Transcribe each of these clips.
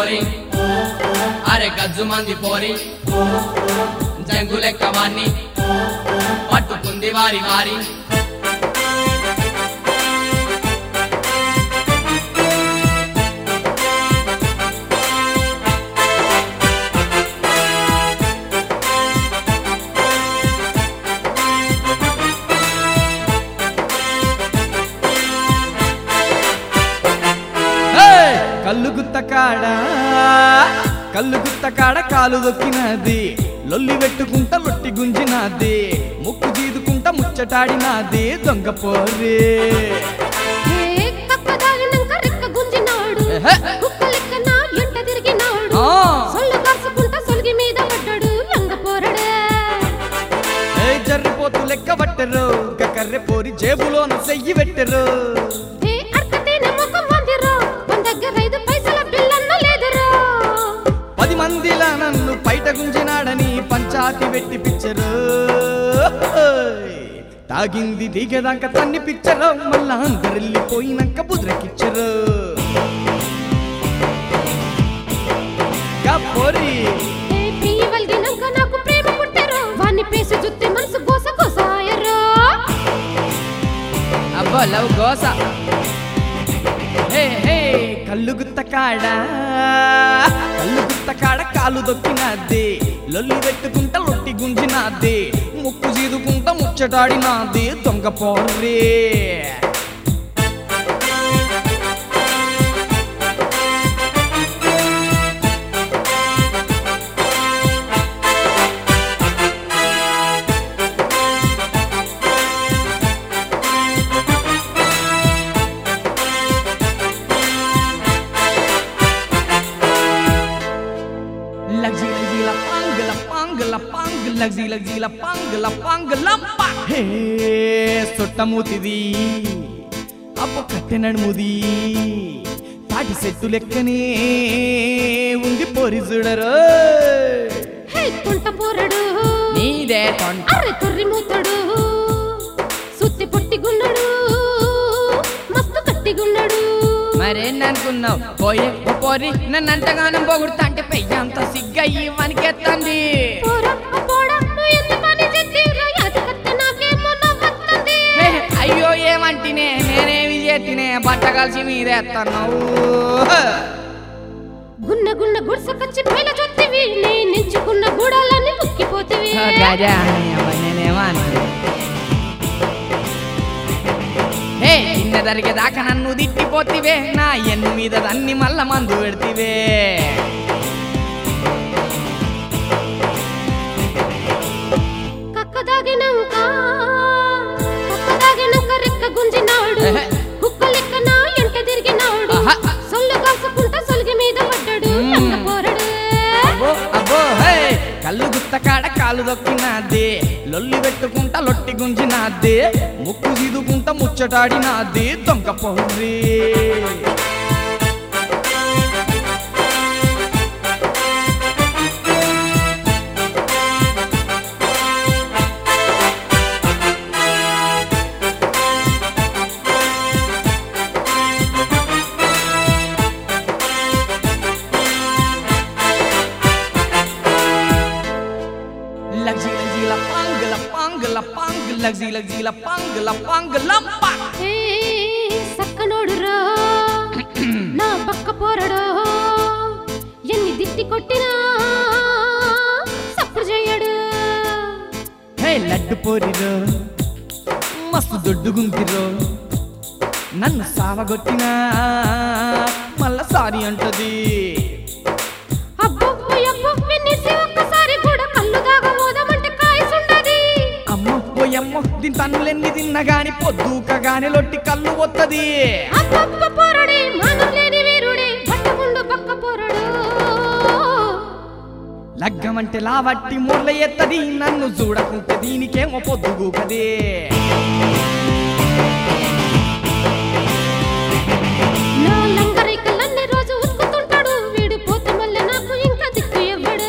పోరి అరే గజ్జు మంది పోరి జంగు లెక్క వాణ్ణి పట్టుకుంది వారి వారి ఏయ్! కళ్ళు గుత్త కాడ కళ్ళు గుత్త కాడ కాలు దొక్కినది లొల్లి పెట్టుకుంటా లొట్టి గుంజినది ముక్కు జీదుకుంటా ముచ్చటాడినది దొంగ పోరే ఏ కక్క దాగినంక రెక్క గుంజినాడు ఎహె. కుక్క లెక్క నా ఎంట తిరిగినాడు ఆ. సొల్లు కాసుకుంటా సొలిగి మీద పడ్డాడు లంగ పోరడే ఏ జర్రిపోతు లెక్క పట్టరు కర్రె పోరి జేబులోన సెయ్యి పెట్టరు ఏ అర్కతేనే ముఖం వందిరో మన దగ్గర ఐదు పైసల బిల్లన్న లేదురో పది మందిలా నన్ను బయట గుంజినాడని పంచాతి పెట్టి పిచ్చరు తాగింది దిగేదాకా తన్ని పిచ్చరు మళ్ళా అందరెళ్ళిపోయినాక బుద్రకిచ్చరు గా పోరి ఏ పియ్యి వల్గినంక నాకు ప్రేమ పుట్టెరో వాన్ని పేసి జుత్తి మనసు గోస గోసాయరో అబ్బో లవ్ గోస హే హే కళ్ళు గుత్త కాడ కళ్ళు గుత్త కాడ కాలు దొక్కినది లొల్లి పెట్టుకుంటా లొట్టి గుంజినది ముక్కు చీదుకుంటా ముచ్చటాడినది దొంగ పోర్రే Lagzi lagzi la pang la pang la pang lagzi lagzi la pang la pang lampa హే సొట్టమూతిది అప్ప కట్టె నడుముది తాటి చెట్టు లెక్కనే ఉంది పోరి చూడరు హే తుంట పోరడు నీదే తొంట అర్రె తొర్రి మూతడు సుత్తి పొట్టి గున్నడు మస్తు కట్టి గున్నడు మరేందనుకున్నావు పోయే ఓ పోరి నన్ను అంతగానం పొగుడుతా అంటే పెయ్యంత సిగ్గయ్యి వనికెత్తంది పోరా ఓ పోడా నువ్వు ఎంత పని చేతిరా యాది కత్తి నాకేమో నవ్వొత్తంది హే, అయ్యో ఏమంటినే నేనేమి చేతినే బట్ట కలిసి మీదేస్తున్నావు గున్న గున్న గుడిసెకొచ్చి పైల చొత్తివి నేను ఎంచుకున్న గూడాలన్నీ ముక్కిపోతివి హే చిన్న జరిగేదాకా నన్ను తిట్టిపోతివే నా ఎన్ను మీద దాన్ని మల్ల మందు పెడితివే కక్క దాగినంక కక్క దాగినంక రెక్క గుంజినాడు ఎహె. కుక్క లెక్క నా ఎంట తిరిగినాడు ఆహా. సొల్లు కాసుకుంటా సొలిగి మీద పడ్డాడు మ్మ్. లంగ పోరడు అబ్బో అబ్బో హే కళ్ళు గుత్త కాడ కాలు దొక్కినాది లొల్లి పెట్టుకుంటా లొట్టి గుంజినాది ముక్కు చీదుకుంటా ముచ్చటాడినాది దొంగ పౌర్రి లగ్జీ లగ్జీ ల పాంగ్ ల పాంగ్ ల పాంగ్ లగ్జీ లగ్జీ ల పాంగ్ ల పాంగ్ లంప ఏ సక్కనోడురా నా పక్క పోరడో ఎన్ని దిట్టి కొట్టినా సప్పుడు చెయ్యడు హే లడ్డు పోరిరో మస్తు దొడ్డుగుందిరో నన్ను సావగొట్టినా మళ్ళా సారీ అంటది అబ్బో అబ్బో విన్నేసి ఒక్కసారి కూడా కళ్ళు దాగబోదామంటే కాయసుండది అమ్మ పోయమ్మ దీని తన్నులెన్ని తిన్నా గాని పొద్దుకగానే లొట్టి కళ్ళు వత్తది అబ్బబ్బ పోరడే మానం లేని వీరుడే పట్టముండు పక్క పోరడు లగ్గమంటే లావట్టి మూర్ల ఎత్తది నన్ను చూడకుంటే దీనికేమో పొద్దుగూకదే నా లంగరైకలన్నీ రోజు ఉతుకుతుంటాడు వీడు పోతే మళ్ళీ నాకు ఇంకా దిక్కు ఇవ్వడు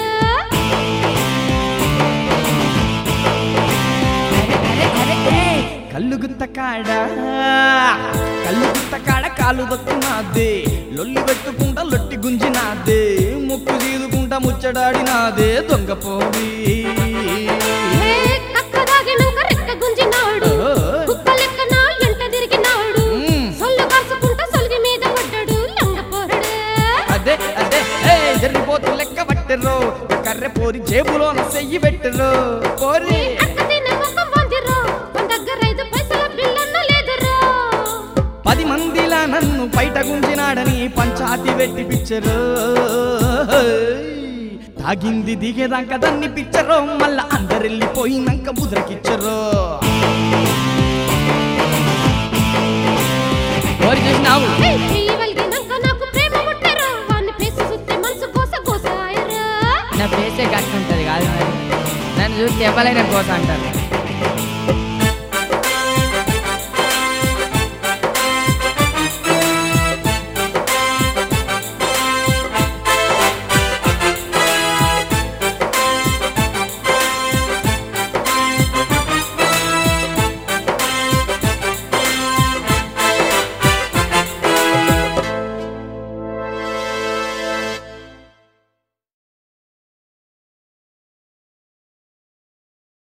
కళ్ళు గుత్త కాడ కళ్ళు గుత్త కాడ కాలు దొక్కున్నది లొల్లి పెట్టుకుంటా లొట్టి గుంజినాది నాదే ముక్కు చీదుకుంటా ముచ్చడాడినాదే దొంగ పోరి ఏ కక్క దాగినంక రెక్క గుంజినాడు కుక్క లెక్క నా ఎంట తిరిగినాడు మ్మ్. సొల్లు కాసుకుంటా సొల్గి మీద పడ్డాడు లంగ పోరడే అదే అదే ఏ జరిగిపోతు లెక్క పట్టెర్రో కర్రె పోరి జేబులోన సెయ్యి పెట్టెర్రో పోరి అక్క తినే ముఖం వందిరో మన దగ్గర ఐదు పైసల బిల్లన్న లేదురో పది మందిలా నన్ను బయట గుంజినాడని పంచాతి పెట్టి పిచ్చరు తాగింది దిగేదాకా దాన్ని పిచ్చరు మళ్ళా అందరెళ్ళిపోయినాక ముద్రకిచ్చరు ఓరి చూసినావు ఏయ్, చెయ్యి వలిగినంక నాకు ప్రేమ పుట్టెరో వాన్ని పేసి సుత్తే మనసు కోస కోస ఆయరా నా ఫేసే గట్టు ఉంటుంది కాదు మరి నన్ను చూస్తే ఎవరైనా కోసం అంటారు